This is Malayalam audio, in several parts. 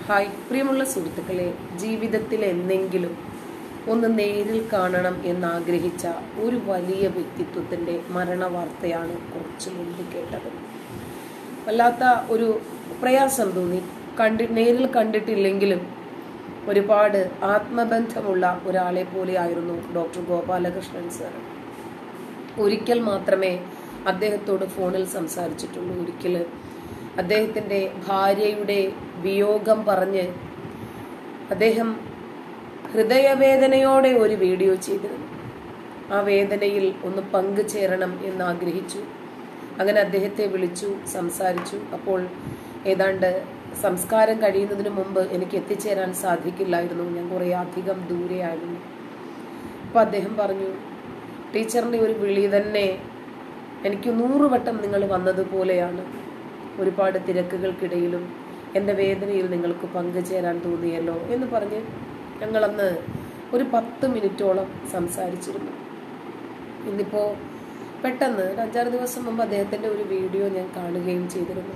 ഹായ് പ്രിയമുള്ള സുഹൃത്തുക്കളെ ജീവിതത്തിൽ എന്തെങ്കിലും ഒന്ന് നേരിൽ കാണണം എന്നാഗ്രഹിച്ച ഒരു വലിയ വ്യക്തിത്വത്തിൻ്റെ മരണവാർത്തയാണ് കുറച്ചു മുൻപ് കേട്ടത് വല്ലാത്ത ഒരു പ്രയാസം തോന്നി കണ്ടി നേരിൽ കണ്ടിട്ടില്ലെങ്കിലും ഒരുപാട് ആത്മബന്ധമുള്ള ഒരാളെ പോലെയായിരുന്നു ഡോക്ടർ ഗോപാലകൃഷ്ണൻ സാർ ഒരിക്കൽ മാത്രമേ അദ്ദേഹത്തോട് ഫോണിൽ സംസാരിച്ചിട്ടുള്ളൂ ഒരിക്കൽ അദ്ദേഹത്തിൻ്റെ ഭാര്യയുടെ വിയോഗം പറഞ്ഞ് അദ്ദേഹം ഹൃദയവേദനയോടെ ഒരു വീഡിയോ ചെയ്തിരുന്നു ആ വേദനയിൽ ഒന്ന് പങ്കുചേരണം എന്ന് ആഗ്രഹിച്ചു അങ്ങനെ അദ്ദേഹത്തെ വിളിച്ചു സംസാരിച്ചു അപ്പോൾ ഏതാണ്ട് സംസ്കാരം കഴിയുന്നതിന് മുമ്പ് എനിക്ക് എത്തിച്ചേരാൻ സാധിക്കില്ലായിരുന്നു ഞാൻ കുറേ അധികം ദൂരെയായിരുന്നു അപ്പോൾ അദ്ദേഹം പറഞ്ഞു ടീച്ചറിൻ്റെ ഒരു വിളി തന്നെ എനിക്ക് നൂറ് വട്ടം നിങ്ങൾ വന്നതുപോലെയാണ് ഒരുപാട് തിരക്കുകൾക്കിടയിലും എൻ്റെ വേദനയിൽ നിങ്ങൾക്ക് പങ്കുചേരാൻ തോന്നിയല്ലോ എന്ന് പറഞ്ഞ് ഞങ്ങളന്ന് ഒരു പത്ത് മിനിറ്റോളം സംസാരിച്ചിരുന്നു ഇന്നിപ്പോൾ പെട്ടെന്ന് ഒരു അഞ്ചാറ് ദിവസം മുമ്പ് അദ്ദേഹത്തിൻ്റെ ഒരു വീഡിയോ ഞാൻ കാണുകയും ചെയ്തിരുന്നു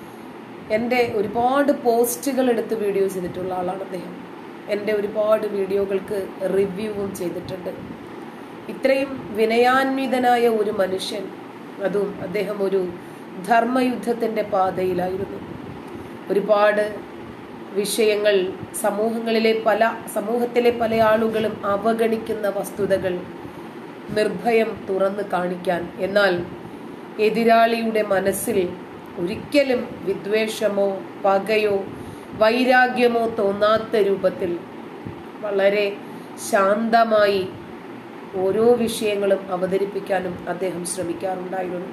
എൻ്റെ ഒരുപാട് പോസ്റ്റുകൾ എടുത്ത് വീഡിയോ ചെയ്തിട്ടുള്ള ആളാണ് അദ്ദേഹം എൻ്റെ ഒരുപാട് വീഡിയോകൾക്ക് റിവ്യൂവും ചെയ്തിട്ടുണ്ട് ഇത്രയും വിനയാന്വിതനായ ഒരു മനുഷ്യൻ അതും അദ്ദേഹം ഒരു ധർമ്മയുദ്ധത്തിൻ്റെ പാതയിലായിരുന്നു ഒരുപാട് വിഷയങ്ങൾ സമൂഹങ്ങളിലെ പല സമൂഹത്തിലെ പല ആളുകളും അവഗണിക്കുന്ന വസ്തുതകൾ നിർഭയം തുറന്നു കാണിക്കാൻ എന്നാൽ എതിരാളിയുടെ മനസ്സിൽ ഒരിക്കലും വിദ്വേഷമോ പകയോ വൈരാഗ്യമോ തോന്നാത്ത രൂപത്തിൽ വളരെ ശാന്തമായി ഓരോ വിഷയങ്ങളും അവതരിപ്പിക്കാനും അദ്ദേഹം ശ്രമിക്കാറുണ്ടായിരുന്നു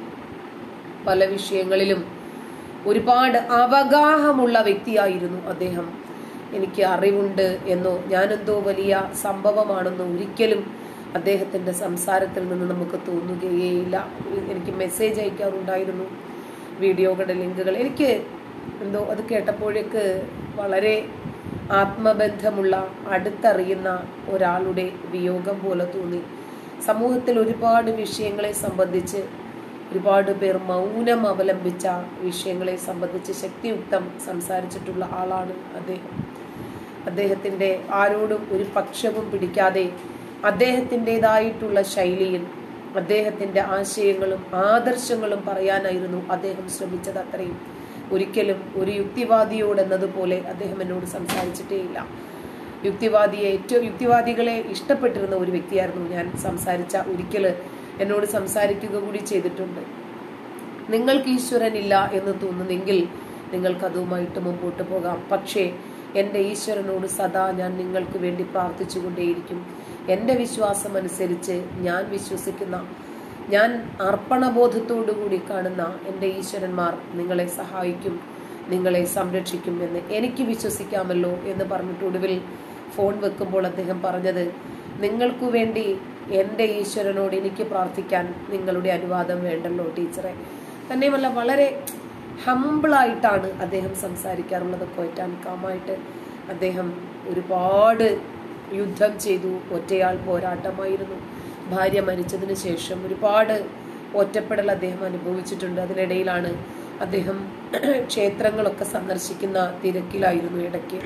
പല വിഷയങ്ങളിലും ഒരുപാട് അവഗാഹമുള്ള വ്യക്തിയായിരുന്നു അദ്ദേഹം എനിക്ക് അറിവുണ്ട് എന്നോ ഞാനെന്തോ വലിയ സംഭവമാണെന്നോ ഒരിക്കലും അദ്ദേഹത്തിൻ്റെ സംസാരത്തിൽ നിന്ന് നമുക്ക് തോന്നുകയേയില്ല എനിക്ക് മെസ്സേജ് അയക്കാറുണ്ടായിരുന്നു വീഡിയോകളുടെ ലിങ്കുകൾ എനിക്ക് എന്തോ അത് കേട്ടപ്പോഴേക്ക് വളരെ ആത്മബന്ധമുള്ള അടുത്തറിയുന്ന ഒരാളുടെ വിയോഗം പോലെ തോന്നി സമൂഹത്തിൽ ഒരുപാട് വിഷയങ്ങളെ സംബന്ധിച്ച് ഒരുപാട് പേർ മൗനം അവലംബിച്ച വിഷയങ്ങളെ സംബന്ധിച്ച് ശക്തിയുക്തം സംസാരിച്ചിട്ടുള്ള ആളാണ് അദ്ദേഹം അദ്ദേഹത്തിൻ്റെ ആരോടും ഒരു പക്ഷവും പിടിക്കാതെ അദ്ദേഹത്തിൻ്റെതായിട്ടുള്ള ശൈലിയിൽ അദ്ദേഹത്തിൻ്റെ ആശയങ്ങളും ആദർശങ്ങളും പറയാനായിരുന്നു അദ്ദേഹം ശ്രമിച്ചത് അത്രയും ഒരിക്കലും ഒരു യുക്തിവാദിയോട് എന്നതുപോലെ അദ്ദേഹം എന്നോട് സംസാരിച്ചിട്ടേയില്ല യുക്തിവാദിയെ ഏറ്റവും യുക്തിവാദികളെ ഇഷ്ടപ്പെട്ടിരുന്ന ഒരു വ്യക്തിയായിരുന്നു ഞാൻ സംസാരിച്ച ഒരിക്കൽ എന്നോട് സംസാരിക്കുക കൂടി ചെയ്തിട്ടുണ്ട് നിങ്ങൾക്ക് ഈശ്വരനില്ല എന്ന് തോന്നുന്നെങ്കിൽ നിങ്ങൾക്ക് അതുമായിട്ട് മുമ്പോട്ട് പോകാം പക്ഷേ എൻ്റെ ഈശ്വരനോട് സദാ ഞാൻ നിങ്ങൾക്ക് വേണ്ടി പ്രാർത്ഥിച്ചുകൊണ്ടേയിരിക്കും എൻ്റെ വിശ്വാസം അനുസരിച്ച് ഞാൻ വിശ്വസിക്കുന്ന ഞാൻ അർപ്പണബോധത്തോടു കൂടി കാണുന്ന എൻ്റെ ഈശ്വരന്മാർ നിങ്ങളെ സഹായിക്കും നിങ്ങളെ സംരക്ഷിക്കും എന്ന് എനിക്ക് വിശ്വസിക്കാമല്ലോ എന്ന് പറഞ്ഞിട്ട് ഒടുവിൽ ഫോൺ വെക്കുമ്പോൾ അദ്ദേഹം പറഞ്ഞത് നിങ്ങൾക്കു വേണ്ടി എൻ്റെ ഈശ്വരനോട് എനിക്ക് പ്രാർത്ഥിക്കാൻ നിങ്ങളുടെ അനുവാദം വേണ്ടല്ലോ ടീച്ചറെ തന്നെയുമല്ല വളരെ ഹമ്പിളായിട്ടാണ് അദ്ദേഹം സംസാരിക്കാറുള്ളത് കൊയറ്റാൻ കാമായിട്ട് അദ്ദേഹം ഒരുപാട് യുദ്ധം ചെയ്തു ഒറ്റയാൾ പോരാട്ടമായിരുന്നു ഭാര്യ മരിച്ചതിന് ശേഷം ഒരുപാട് ഒറ്റപ്പെടൽ അദ്ദേഹം അനുഭവിച്ചിട്ടുണ്ട് അതിനിടയിലാണ് അദ്ദേഹം ക്ഷേത്രങ്ങളൊക്കെ സന്ദർശിക്കുന്ന തിരക്കിലായിരുന്നു ഇടയ്ക്ക്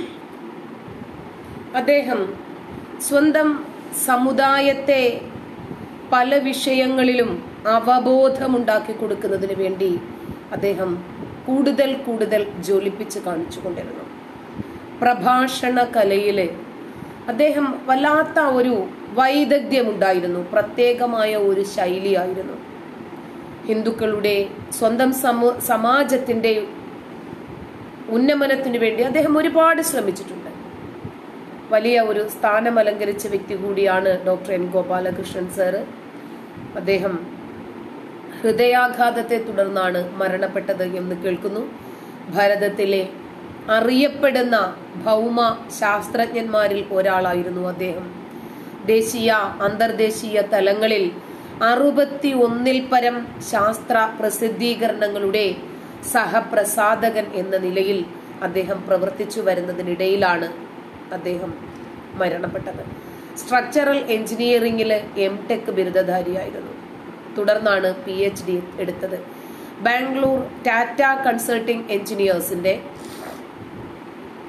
അദ്ദേഹം സ്വന്തം സമുദായത്തെ പല വിഷയങ്ങളിലും അവബോധമുണ്ടാക്കി കൊടുക്കുന്നതിന് വേണ്ടി അദ്ദേഹം കൂടുതൽ കൂടുതൽ ജ്വലിപ്പിച്ച് കാണിച്ചു കൊണ്ടിരുന്നു പ്രഭാഷണ കലയില് അദ്ദേഹം വല്ലാത്ത ഒരു വൈദഗ്ധ്യമുണ്ടായിരുന്നു പ്രത്യേകമായ ഒരു ശൈലിയായിരുന്നു ഹിന്ദുക്കളുടെ സ്വന്തം സമൂ സമാജത്തിന്റെ ഉന്നമനത്തിനു വേണ്ടി അദ്ദേഹം ഒരുപാട് ശ്രമിച്ചിട്ടുണ്ട് വലിയ ഒരു സ്ഥാനം അലങ്കരിച്ച വ്യക്തി കൂടിയാണ് ഡോക്ടർ എൻ ഗോപാലകൃഷ്ണൻ സാറ് അദ്ദേഹം ഹൃദയാഘാതത്തെ തുടർന്നാണ് മരണപ്പെട്ടത് എന്ന് കേൾക്കുന്നു ഭാരതത്തിലെ അറിയപ്പെടുന്ന ഭൗമ ശാസ്ത്രജ്ഞന്മാരിൽ ഒരാളായിരുന്നു അദ്ദേഹം ദേശീയ അന്തർദേശീയ തലങ്ങളിൽ അറുപത്തി ഒന്നിൽ പരം ശാസ്ത്ര പ്രസിദ്ധീകരണങ്ങളുടെ സഹപ്രസാധകൻ എന്ന നിലയിൽ അദ്ദേഹം പ്രവർത്തിച്ചു വരുന്നതിനിടയിലാണ് അദ്ദേഹം മരണപ്പെട്ടത് സ്ട്രക്ചറൽ എഞ്ചിനീയറിംഗിൽ എം ടെക് ബിരുദധാരിയായിരുന്നു തുടർന്നാണ് പി എച്ച് ഡി എടുത്തത് ബാംഗ്ലൂർ ടാറ്റ കൺസൾട്ടിംഗ് എഞ്ചിനീയേഴ്സിന്റെ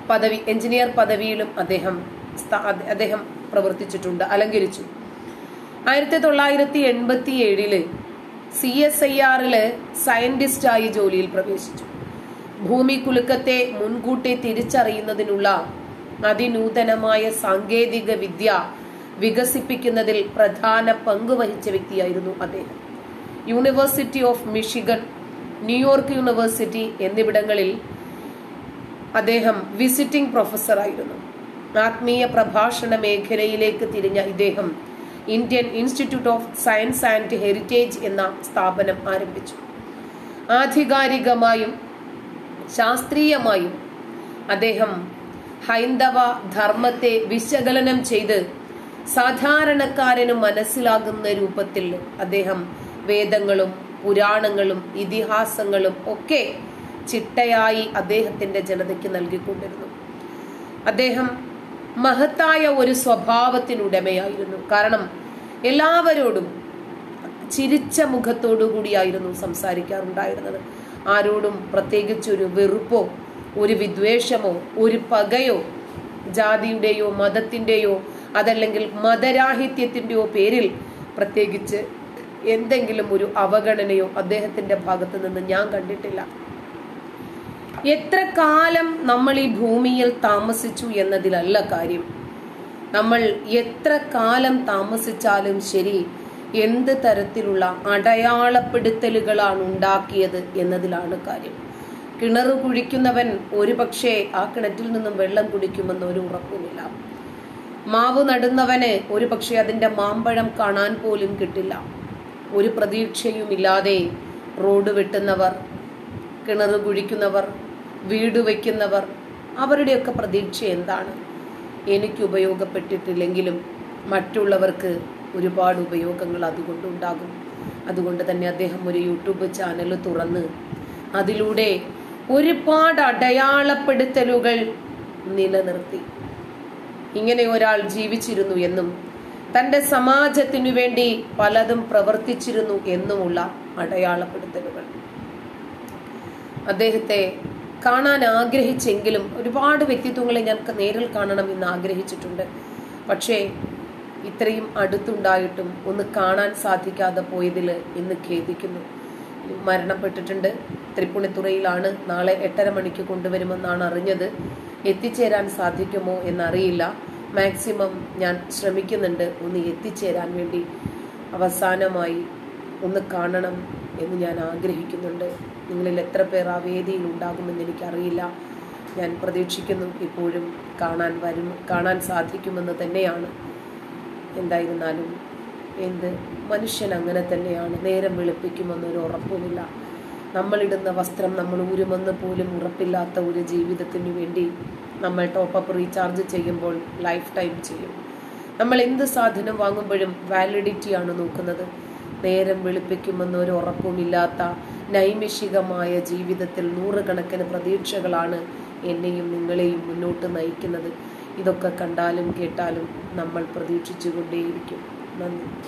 പദവി എഞ്ചിനീയർ പദവിയിലും അദ്ദേഹം സ്ഥാ- അദ്ദേഹം പ്രവർത്തിച്ചിട്ടുണ്ട് അലങ്കരിച്ചു ആയിരത്തി തൊള്ളായിരത്തി എൺപത്തി ഏഴില് സി എസ് ഐ ആറില് സയന്റിസ്റ്റായി ജോലിയിൽ പ്രവേശിച്ചു ഭൂമി കുലുക്കത്തെ മുൻകൂട്ടി തിരിച്ചറിയുന്നതിനുള്ള അതിനൂതനമായ സാങ്കേതിക വിദ്യ വികസിപ്പിക്കുന്നതിൽ പ്രധാന പങ്ക് വഹിച്ച വ്യക്തിയായിരുന്നു അദ്ദേഹം university of Michigan New York university എന്നിവിടങ്ങളിൽ അദ്ദേഹം വിസിറ്റിംഗ് പ്രൊഫസറായിരുന്നു ആത്മീയ പ്രഭാഷണ മേഖലയിലേക്ക് തിരിഞ്ഞ ഇദ്ദേഹം Indian institute of science and heritage എന്ന സ്ഥാപനം ആരംഭിച്ചു ആധികാരികമായും ശാസ്ത്രീയമായും അദ്ദേഹം ഹൈന്ദവ ധർമ്മത്തെ വിശകലനം ചെയ്ത് സാധാരണക്കാരന് മനസ്സിലാകുന്ന രൂപത്തിൽ അദ്ദേഹം വേദങ്ങളും പുരാണങ്ങളും ഇതിഹാസങ്ങളും ഒക്കെ ചിട്ടയായി അദ്ദേഹത്തിന്റെ ജനതയ്ക്ക് നൽകിക്കൊണ്ടിരുന്നു അദ്ദേഹം മഹത്തായ ഒരു സ്വഭാവത്തിനുടമയായിരുന്നു കാരണം എല്ലാവരോടും ചിരിച്ച മുഖത്തോടു കൂടിയായിരുന്നു സംസാരിക്കാറുണ്ടായിരുന്നത് ആരോടും പ്രത്യേകിച്ച് ഒരു വെറുപ്പോ ഒരു വിദ്വേഷമോ ഒരു പകയോ ജാതിയുടെയോ മതത്തിന്റെയോ അതല്ലെങ്കിൽ മതരാഹിത്യത്തിന്റെയോ പേരിൽ പ്രത്യേകിച്ച് എന്തെങ്കിലും ഒരു അവഗണനയോ അദ്ദേഹത്തിന്റെ ഭാഗത്ത് നിന്ന് ഞാൻ കണ്ടിട്ടില്ല എത്ര കാലം നമ്മൾ ഈ ഭൂമിയിൽ താമസിച്ചു എന്നതിലല്ല കാര്യം നമ്മൾ എത്ര കാലം താമസിച്ചാലും ശരി എന്ത് തരത്തിലുള്ള അടയാളപ്പെടുത്തലുകളാണ് ഉണ്ടാക്കിയത് എന്നതിലാണ് കാര്യം കിണർ കുഴിക്കുന്നവൻ ഒരുപക്ഷെ ആ കിണറ്റിൽ നിന്നും വെള്ളം കുടിക്കുമെന്ന് ഒരു ഉറപ്പുമില്ല മാവ് നടുന്നവന് ഒരുപക്ഷെ അതിന്റെ മാമ്പഴം കാണാൻ പോലും കിട്ടില്ല ഒരു പ്രതീക്ഷയുമില്ലാതെ റോഡ് വെട്ടുന്നവർ കിണർ കുഴിക്കുന്നവർ വീട് വയ്ക്കുന്നവർ അവരുടെയൊക്കെ പ്രതീക്ഷ എന്താണ് എനിക്ക് ഉപയോഗപ്പെട്ടിട്ടില്ലെങ്കിലും മറ്റുള്ളവർക്ക് ഒരുപാട് ഉപയോഗങ്ങൾ അതുകൊണ്ടുണ്ടാകും അതുകൊണ്ട് തന്നെ അദ്ദേഹം ഒരു യൂട്യൂബ് ചാനൽ തുറന്ന് അതിലൂടെ ഒരുപാട് അടയാളപ്പെടുത്തലുകൾ നിലനിർത്തി ഇങ്ങനെ ഒരാൾ ജീവിച്ചിരുന്നു എന്നും തന്റെ സമാജത്തിനു വേണ്ടി പലതും പ്രവർത്തിച്ചിരുന്നു എന്നുമുള്ള അടയാളപ്പെടുത്തലുകൾ അദ്ദേഹത്തെ കാണാൻ ആഗ്രഹിച്ചെങ്കിലും ഒരുപാട് വ്യക്തിത്വങ്ങളെ ഞാൻ നേരിൽ കാണണം എന്ന് ആഗ്രഹിച്ചിട്ടുണ്ട് പക്ഷേ ഇത്രയും അടുത്തുണ്ടായിട്ടും ഒന്ന് കാണാൻ സാധിക്കാതെ പോയതിൽ ഇന്ന് ഖേദിക്കുന്നു മരണപ്പെട്ടിട്ടുണ്ട് തൃപ്പുണിത്തുറയിലാണ് നാളെ എട്ടര മണിക്ക് കൊണ്ടുവരുമെന്നാണ് അറിഞ്ഞത് എത്തിച്ചേരാൻ സാധിക്കുമോ എന്നറിയില്ല മാക്സിമം ഞാൻ ശ്രമിക്കുന്നുണ്ട് ഒന്ന് എത്തിച്ചേരാൻ വേണ്ടി അവസാനമായി ഒന്ന് കാണണം എന്ന് ഞാൻ ആഗ്രഹിക്കുന്നുണ്ട് നിങ്ങളിൽ എത്ര പേർ ആ വേദിയിൽ ഉണ്ടാകുമെന്ന് എനിക്കറിയില്ല ഞാൻ പ്രതീക്ഷിക്കുന്നു ഇപ്പോഴും കാണാൻ വരും കാണാൻ സാധിക്കുമെന്ന് തന്നെയാണ് എന്തായിരുന്നാലും എന്ത് മനുഷ്യൻ അങ്ങനെ തന്നെയാണ് നേരം വെളുപ്പിക്കുമെന്നൊരു ഉറപ്പുമില്ല നമ്മളിടുന്ന വസ്ത്രം നമ്മൾ ഊരുമെന്ന് പോലും ഉറപ്പില്ലാത്ത ഒരു ജീവിതത്തിന് വേണ്ടി നമ്മൾ ടോപ്പപ്പ് റീചാർജ് ചെയ്യുമ്പോൾ ലൈഫ് ടൈം ചെയ്യും നമ്മൾ എന്ത് സാധനം വാങ്ങുമ്പോഴും വാലിഡിറ്റിയാണ് നോക്കുന്നത് നേരം വെളുപ്പിക്കുമെന്നൊരു ഉറപ്പുമില്ലാത്ത നൈമിഷികമായ ജീവിതത്തിൽ നൂറുകണക്കിന് പ്രതീക്ഷകളാണ് എന്നെയും നിങ്ങളെയും മുന്നോട്ട് നയിക്കുന്നത് ഇതൊക്കെ കണ്ടാലും കേട്ടാലും നമ്മൾ പ്രതീക്ഷിച്ചുകൊണ്ടേയിരിക്കും നന്ദി